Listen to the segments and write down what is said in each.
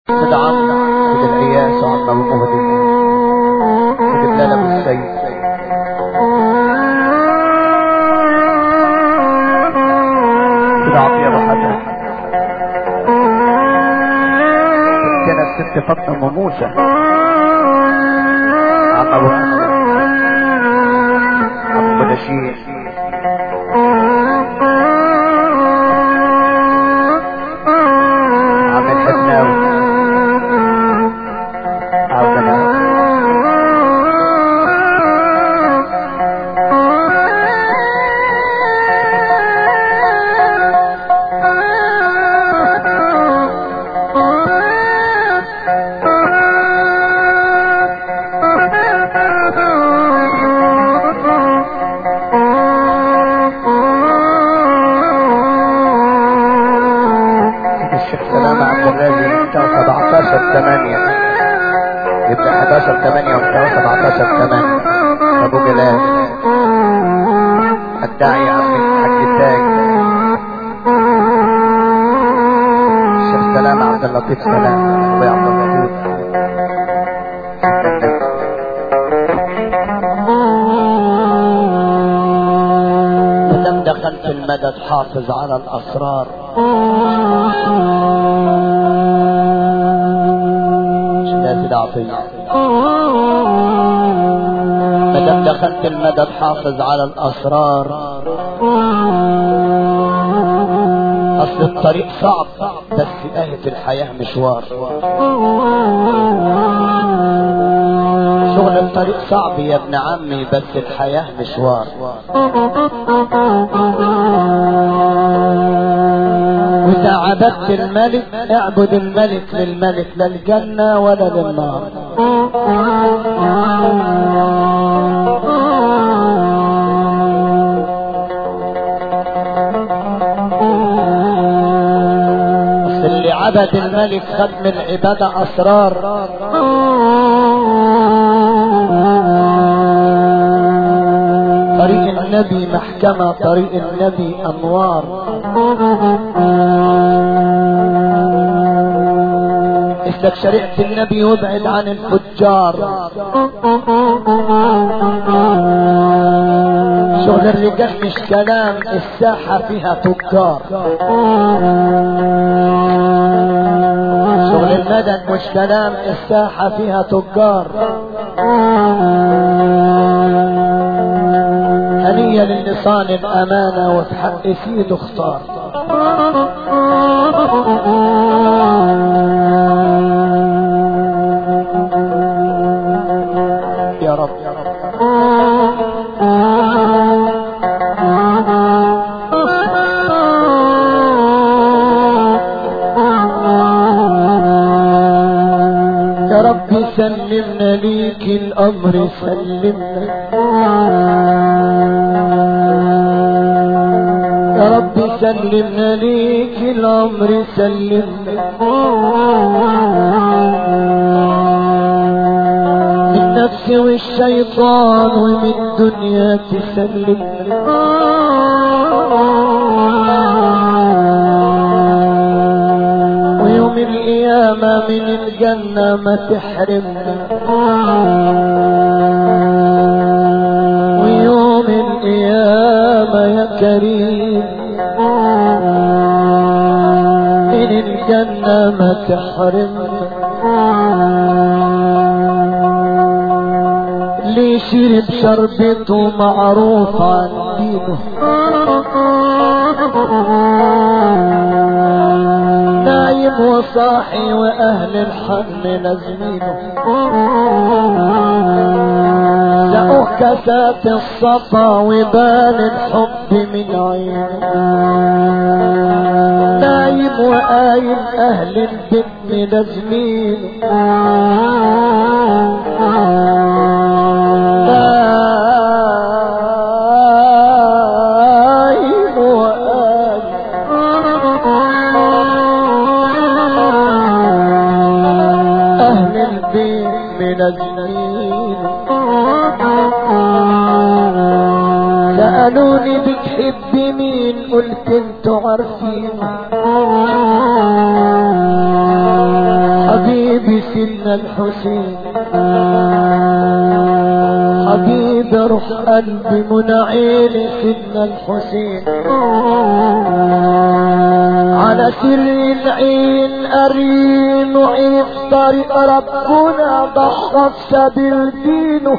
سيد عمرو سيد العياس وعم ابو مهدي سيد بلال ابو السيد سيد عطية ابو حسن ستنا الست فاطمة ام موسى عم ابو حسن عم ابو نشير عم الحسناوي عم الحسناوي الشيخ سلامة عبد الرازق بتاع 17 8 يبقى 11 8 وبتاع 17 8 ابو جلال الداعي عم الحاج التاج الشيخ سلامة عبد اللطيف سلام ابو عبد اللطيف مادام دخلت المدد حافظ على الاسرار نازل عطية مادام دخلت المدد حافظ على الاسرار اصل الطريق صعب بس اهت الحياة مشوار شغل الطريق صعب يا ابن عمي بس الحياة مشوار وإذا عبدت الملك اعبد الملك للملك لا الجنة ولا للنار بس اللي عبد الملك خد من العبادة أسرار طريق النبي محكمة طريق النبي أنوار اسلك شريعة النبي وابعد عن الفجار شغل الرجال مش كلام الساحة فيها تجار شغل المدن مش كلام الساحة فيها تجار هنية للنصان الأمانة وفي حق سيده اختار يا رب يا رب يا رب سلمنا ليك الأمر سلمنا يا رب سلمنا ليك الأمر سلمنا من نفس والشيطان ومن الدنيا تسلمنا ويوم القيامة من الجنة ما تحرمنا ويوم القيامة يا كريم من الجنة ما تحرمنا اللي شرب شربته معروف عن دينه نايم وصاحي واهل الحن لازمينه لقوا كاسات الصفا وبان الحب من عينه نايم وقايم اهل البيت لازمينه نايم وقايم أهل البيت من الجنين سألوني بتحب مين قلت انتوا عارفين حبيبي سيدنا الحسين حبيبي روح قلبي من عيني سيدنا الحسين على سر العين قرين وعين طريق ربنا ضحى في سبيل دينه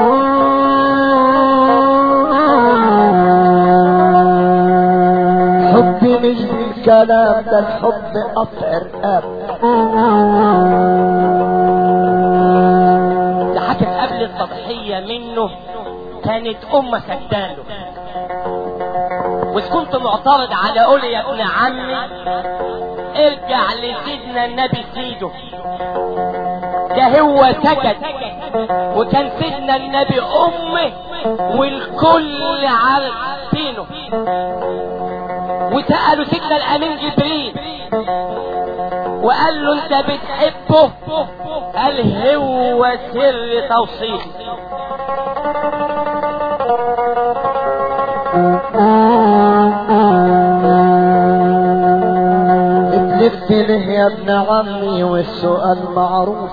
حبي مش بالكلام ده الحب قطع رقاب ده حكت قبل التضحية منه كانت أمة سجداله وإذ كنت معترض على قولي يا ابن عمي ارجع لسيدنا النبي سيده ده هو سكت وكان سيدنا النبي أمه والكل عارفينه وسألوا سيدنا الأمين جبريل وقال له انت بتحبه قال هو سر توصيل اتلفت له يا ابن عمي والسؤال معروف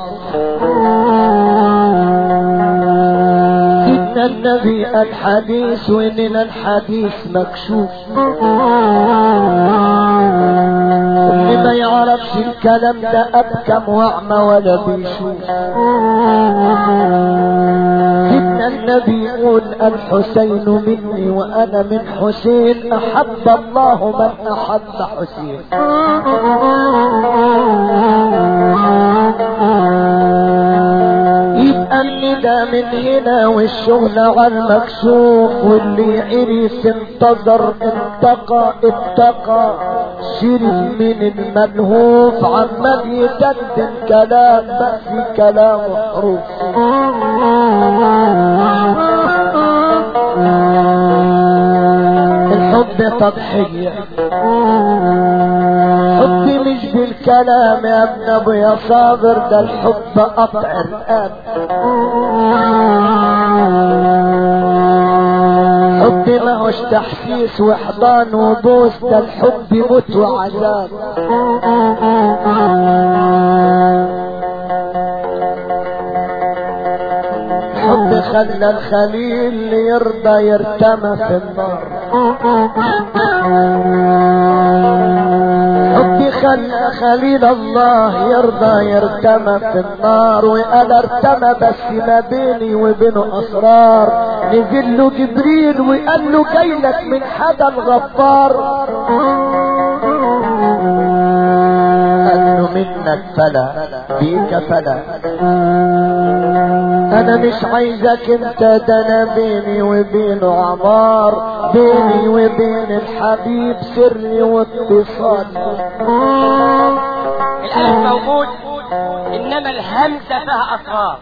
سيدنا النبي الحديث وإننا الحديث مكشوف اللي ما يعرفش الكلام ده أبكم وأعمى ولا بيشوف سيدنا النبي يقول الحسين مني وأنا من حسين أحب الله من أحب حسين يبقى الندى من هنا والشغل على المكشوف واللي عرف انتظر اتقى اتقى شرب من الملهوف عمال يجدد كلام بس كلام حروف الحب تضحية حبي مش بالكلام يا ابن ابو يا صابر ده الحب قطع الاب حبي ما هوش تحسيس وحضان وبوس ده الحب موت وعذاب حب خلى الخليل يرضى يرتمى في النار حبي خلى خليل الله يرضى يرتمى في النار وقال ارتمى بس ما بيني وبينه اسرار نزل له جبريل وقال له جايلك من حدا الغفار قال له منك فلا بيك فلا انا مش عايزك انت ده انا بيني وبينه عمار بيني وبين الحبيب سري واتصالي الألف موجود إنما الهمزة فيها أسرار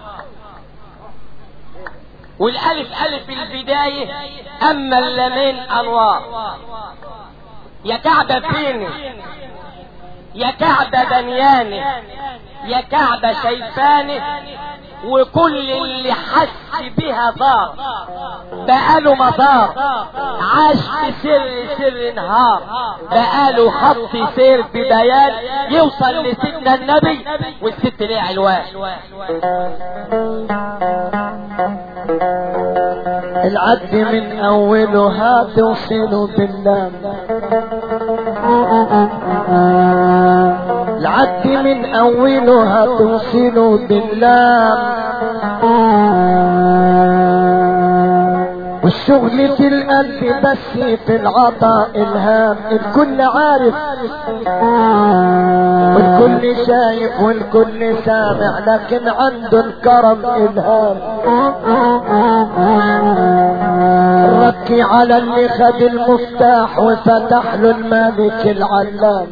والألف ألف البداية أما اللمين أنوار يا كعبة فيني يا كعبة بنياني يا كعبة شايفاني وكل اللي حس بها ضار بقاله مطار عاش في سر سر نهار بقاله خط سير ببيان يوصل لسيدنا النبي والست ليه علوان العد من اوله هتوصله بالله العد من اوله هتوصله بالله والشغل في القلب بس في العطاء الهام الكل عارف والكل شايف والكل سامع لكن عنده الكرم الهام ركي على اللي خد المفتاح وفتح له الملك العلام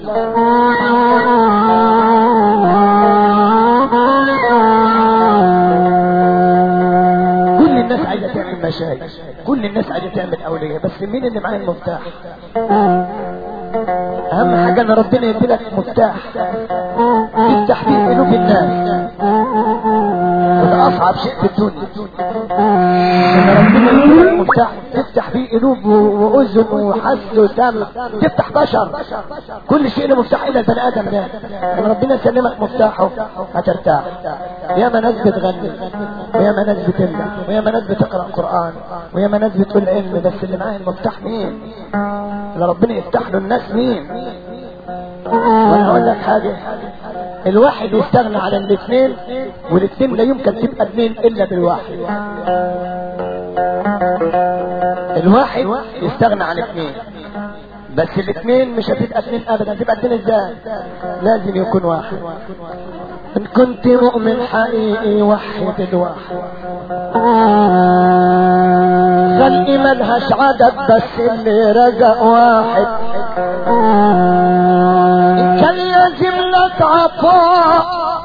كل الناس عايزه تعمل مشايخ كل الناس عايزه تعمل اولياء بس مين اللي معاه المفتاح اهم حاجه ان ربنا يديلك مفتاح تفتح بيه قلوب الناس اصعب شيء في الدنيا ان ربنا يديك مفتاح تفتح بيه قلوب واذن وحس وسمع تفتح بشر كل شيء له مفتاح الا البني ادم ده لما ربنا يسلمك مفتاحه هترتاح يا ما ناس بتغني ويا ما ناس بتملى ويا ما ناس بتقرا قران ويا ما ناس بتقول علم بس اللي معاه المفتاح مين اللي ربنا يفتح له الناس مين وانا اقول لك حاجه الواحد يستغنى عن الاثنين والاثنين لا يمكن تبقى اثنين الا بالواحد الواحد يستغنى عن اثنين بس الاثنين مش هتبقى اثنين ابدا هتبقى اثنين ازاي لازم يكون واحد ان كنت مؤمن حقيقي وحد الواحد خلقي ملهاش عدد بس اللي رزق واحد ان كان يجب لك عطاء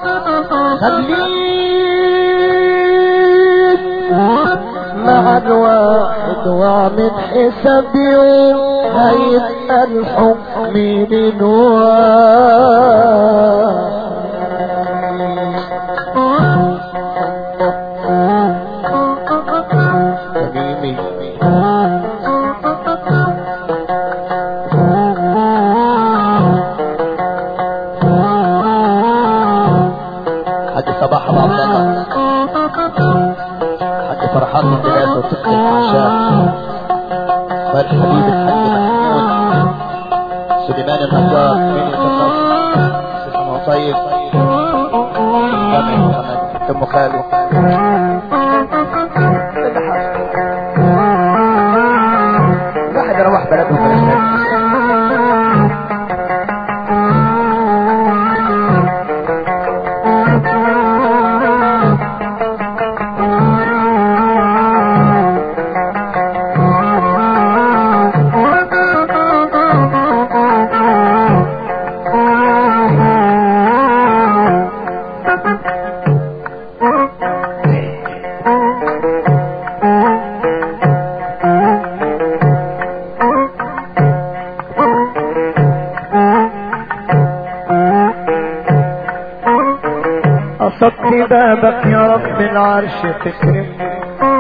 خليك مع الواحد واعمل حساب يوم هيبقى الحكم من حاج صباح ابو عبد الله حاج فرحان من دلال وتقل العشاء والحبيب الحاج محمود سليمان النجار مين يتصل اسمه طيب جامع محمد ام خالد واحد روح بلده بلد قصدت بابك يا رب العرش تكرمني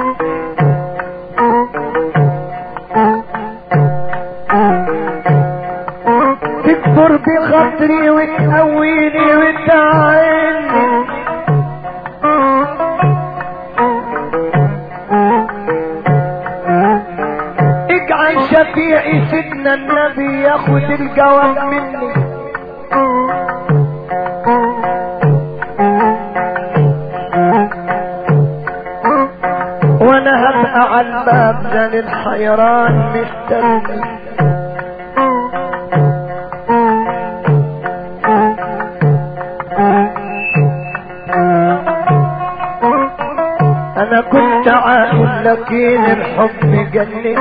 تكبر بخاطري وتقويني وتعيني اجعل شفيعي سيدنا النبي ياخد الجواب مني وانا هبقى على الباب ده للحيران مستني انا كنت عاقل لكن الحب جنني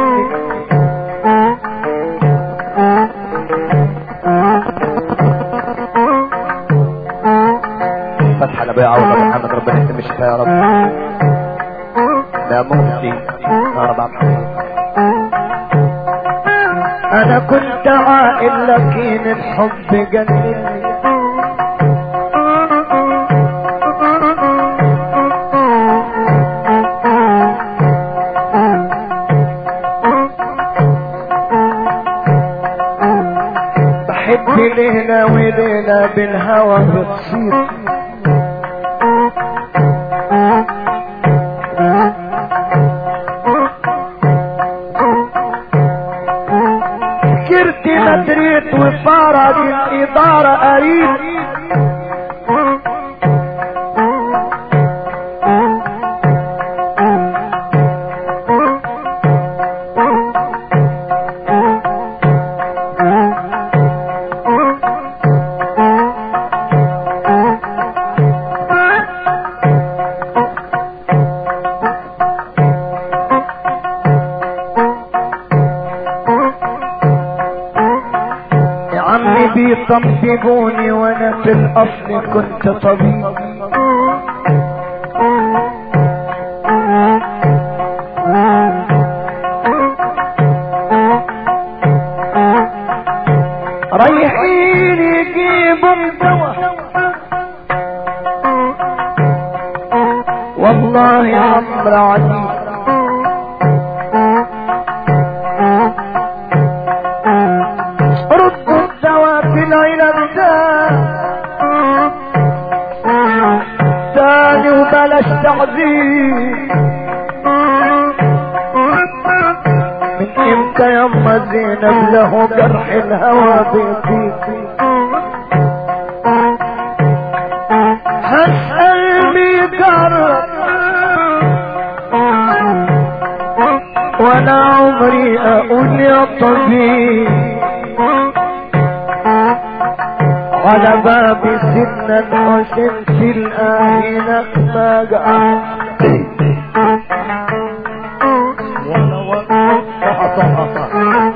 فتح لبيع عوض ابو محمد ربنا يتم الشفاء يا رب لا مفتي يا رب عبد انا كنت عاقل لكن الحب جنني بحب ليلة وليلة بالهوى بتصير سكرت مدريت وفارق الإدارة قريب يا عمي بيطببوني وانا في الاصل كنت طبيب رايحين يجيبوا الدواء والله امر عجيب ردوا الدواء في العنب تاني وبلاش تعذيب من امتى يما زينب له جرح الهوى بيطيق هسأل بيقرب وانا عمري اقول يا طبيب على باب سنة حسن في الآهنة ما قعد ولا ولا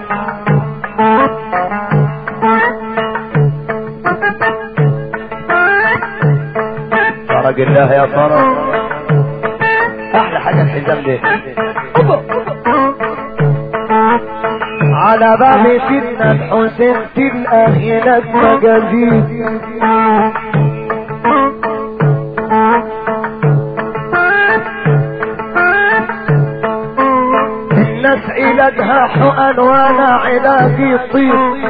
فرج الله يا فرج احلى حاجة الحزام ده على باب سيدنا الحسين في الآخرة مجازيد الناس علاجها حقن وانا علاجي طيب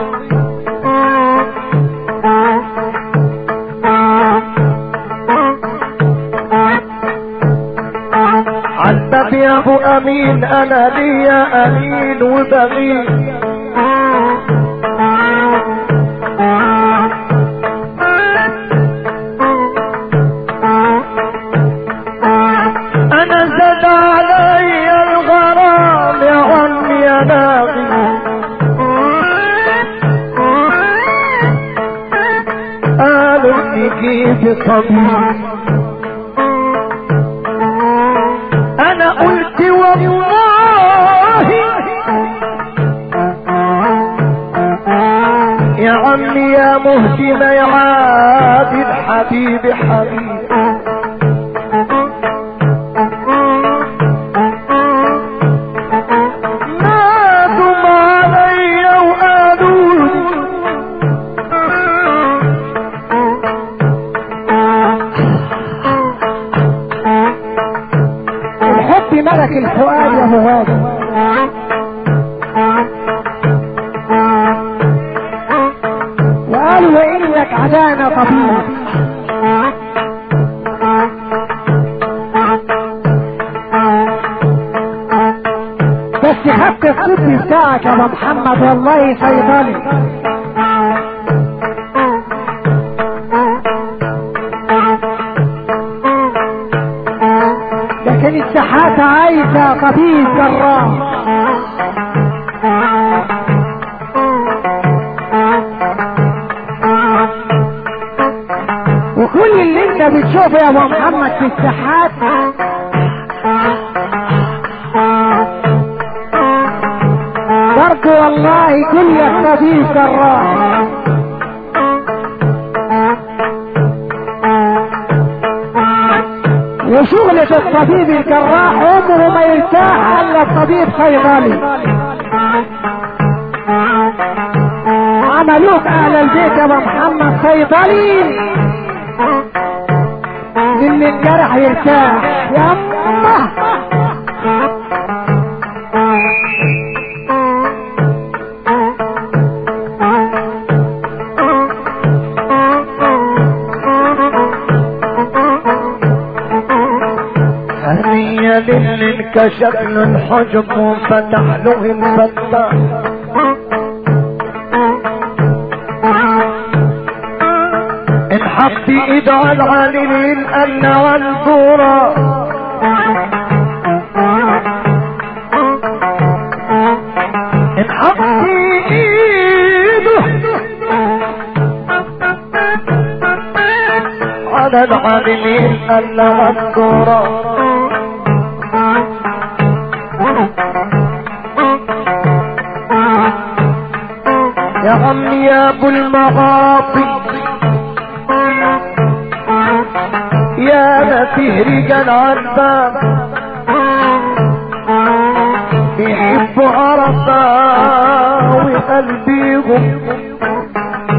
عالباب يا ابو امين انا ليا امين وبغيب انا زاد علي الغرام يا عمي يا ناغي قالوا نجيب طبيب انا قلت والله يا عمي يا مهتم يا عادل حبيبي حبيبي نادوا علي وقالوا الحب ملك الفؤاد يا مهاجم وقالوا وإنك عدانا طبيب بس خدت الطب بتاعك يا ابو محمد والله صيدلي لكن الساحات عايزة طبيب جراح وكل اللي انت بتشوفه يا ابو محمد في الساحات برضو والله كل طبيب جراح وشغلة الطبيب الجراح عمره ما يرتاح الا الطبيب صيدلي عملوك اهل البيت يا ابو محمد صيدلي ان الجرح يرتاح يا الله هنيا للي انكشف له الحجب وفتح له الفتح انحط ايده على العالي الأن والفورة انحط ايده على العالي الأن والفورة يا عمي يا ابو المغاطي يا ما فيه رجال عربان بيحبوا عرفة وقلبيهم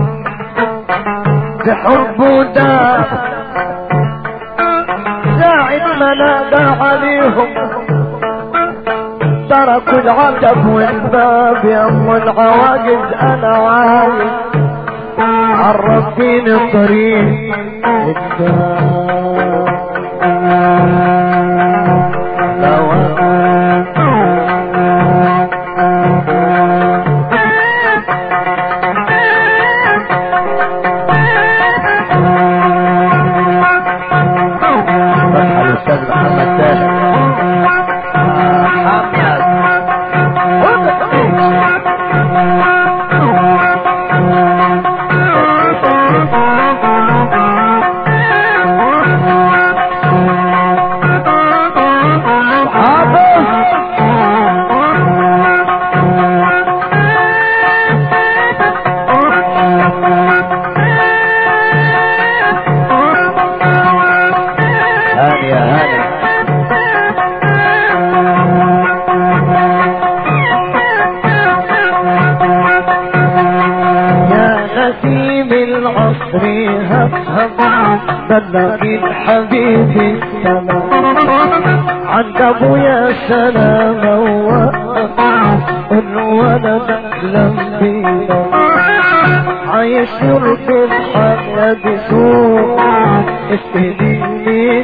تحبوا ده داعي ساعة ما نادى عليهم تركوا العتب والباب يا ام العواجز انا عايز عرفتيني الطريق الاستاذ محمد سالم هاني يا هاني يا نسيم العصر هفهم بلغ الحبيب السلام عند ابويا سلام الولد احلم بينا عايش يرضي الحياة بسوء استهديني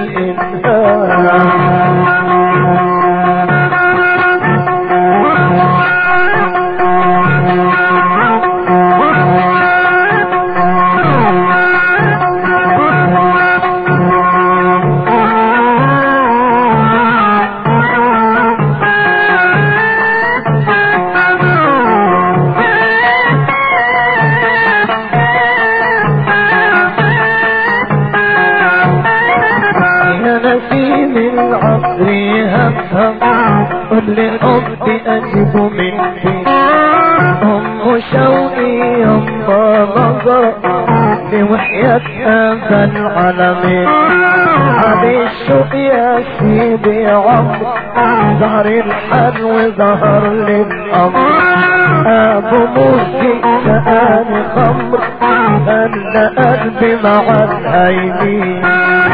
يا نسيم العصر هفهم قل لحبي أجب منك أم شوقي يما نظر لوحية أبا العالمين علي الشوق يا سيدي عمرو ظهر الحلو ظهر للأمر أبو موسي سأل خمر أن قلبي مع الهيمين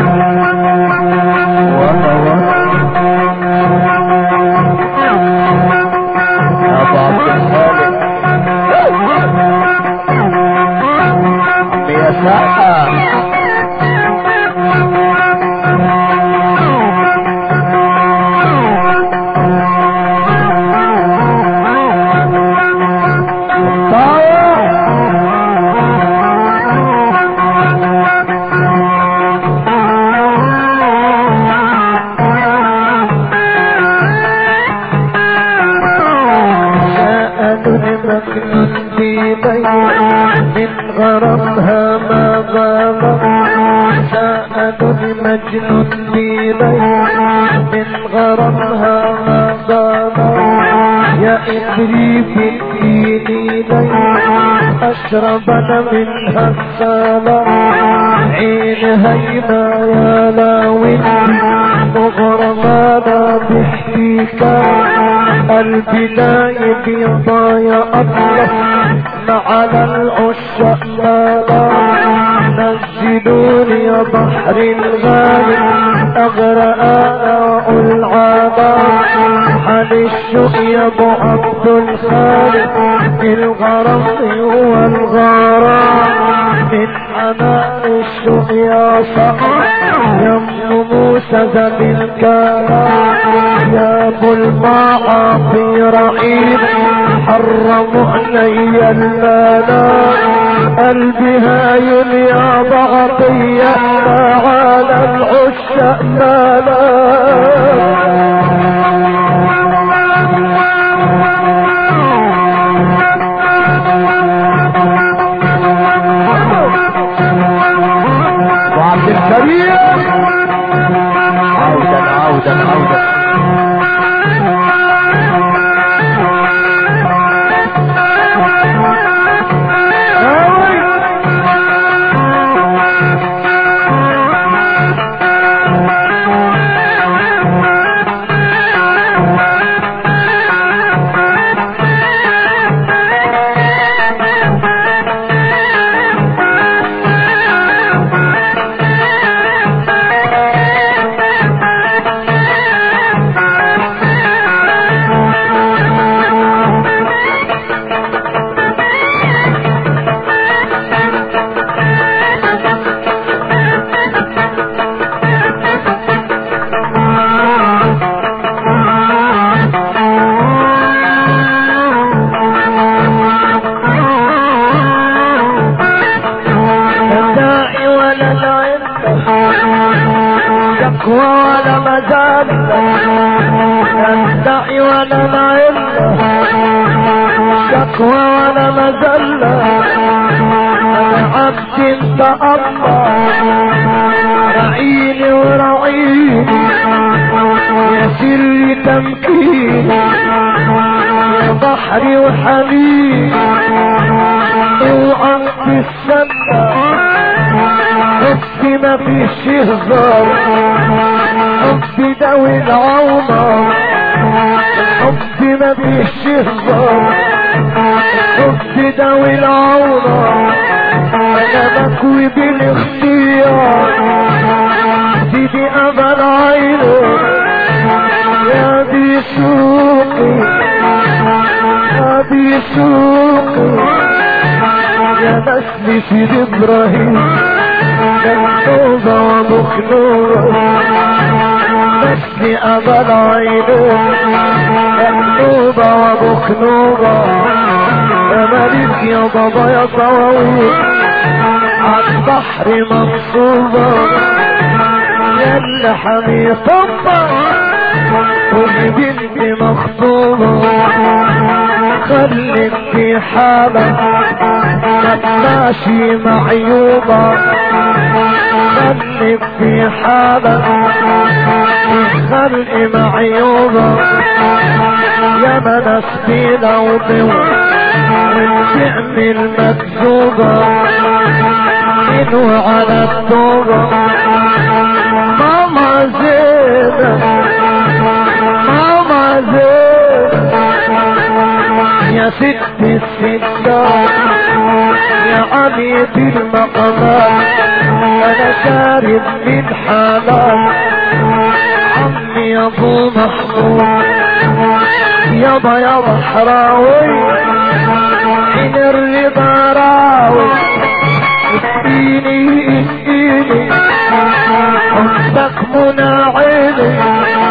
أبو عبد الخالق عمي يا سعد سألني مكنون في بيت من غرامها ما غرام سألني مجنون في بيت من غرامها ما غرام يا إبريق اديني لي أشرب أنا منها السلام عين هينا يا لاوي مغرمانا بحكيك قلبي نايم يضا يا أطلس على العشاق مالا نزلوني يا بحر الغالي أغرق أنا وأقول عبا عن الشوق يا أبو عبد الخالق الغرام هو الغرام من حنان الشوق يا صاحب يا ام موسى ذات الكلام يا ابو المعاصي رحيم حرموا علي المنام قلبي هايل يا بعطية ما على العشاق وعبد الكريم عودا عودا عودا شكوى ولا مزلة يدعي ولا معلة شكوى ولا مزلة أنا عبد انت الله رعيني ورعيني يا سر تمكيني يا بحري وحبيبي اوعى تستنى حبي ما فيش هزار حبي داوي العمر حبي ما فيش هزار حبي داوي العمر انا بكوي بالاختيار سيدي ابا العين يا دي سوقي يا دي سوقي يا نسل سيد ابراهيم مكتوبة ومخلوبة نسل ابا العين مكتوبة ومخلوبة يا ملك يا بابا يا صواوي عالبحر منصوبة يا اللي حمي طبة وبنتي مخطوبة خليك في حالك ماشي معيوبة خليك في حالك خلقي معيوبة يا منس في لوطي وتعمل مكذوبة منو على التوبة ماما زينب ماما زينب يا ست الستات يا عبيد المقامات انا شارب من حالات عمي يا ابو محمود يابا يا بحراوي حين الرضا راوي اديني اديني حبك منى عيني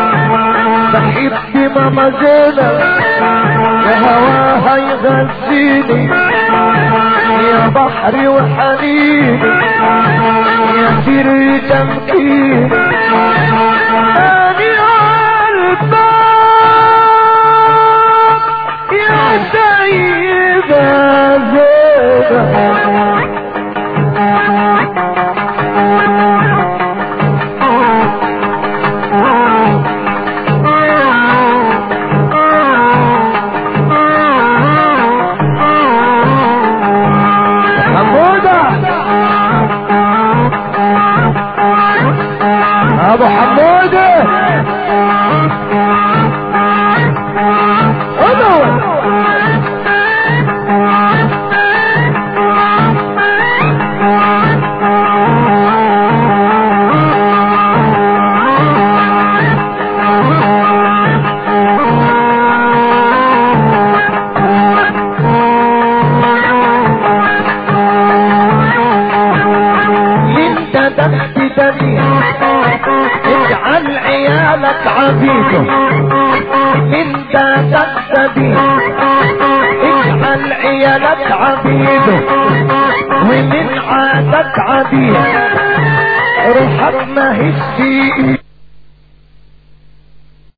بحب ماما زينب يا هواها يغذيني يا بحري وحنيني يا سر تمكيني أني الباب يا سيدة زينب حمودة ابو حمودة ادعو انت دخت دني اجعل عيالك عبيده من دخت دي اجعل عيالك عبيده ومن عادك عبيد روحك ما هي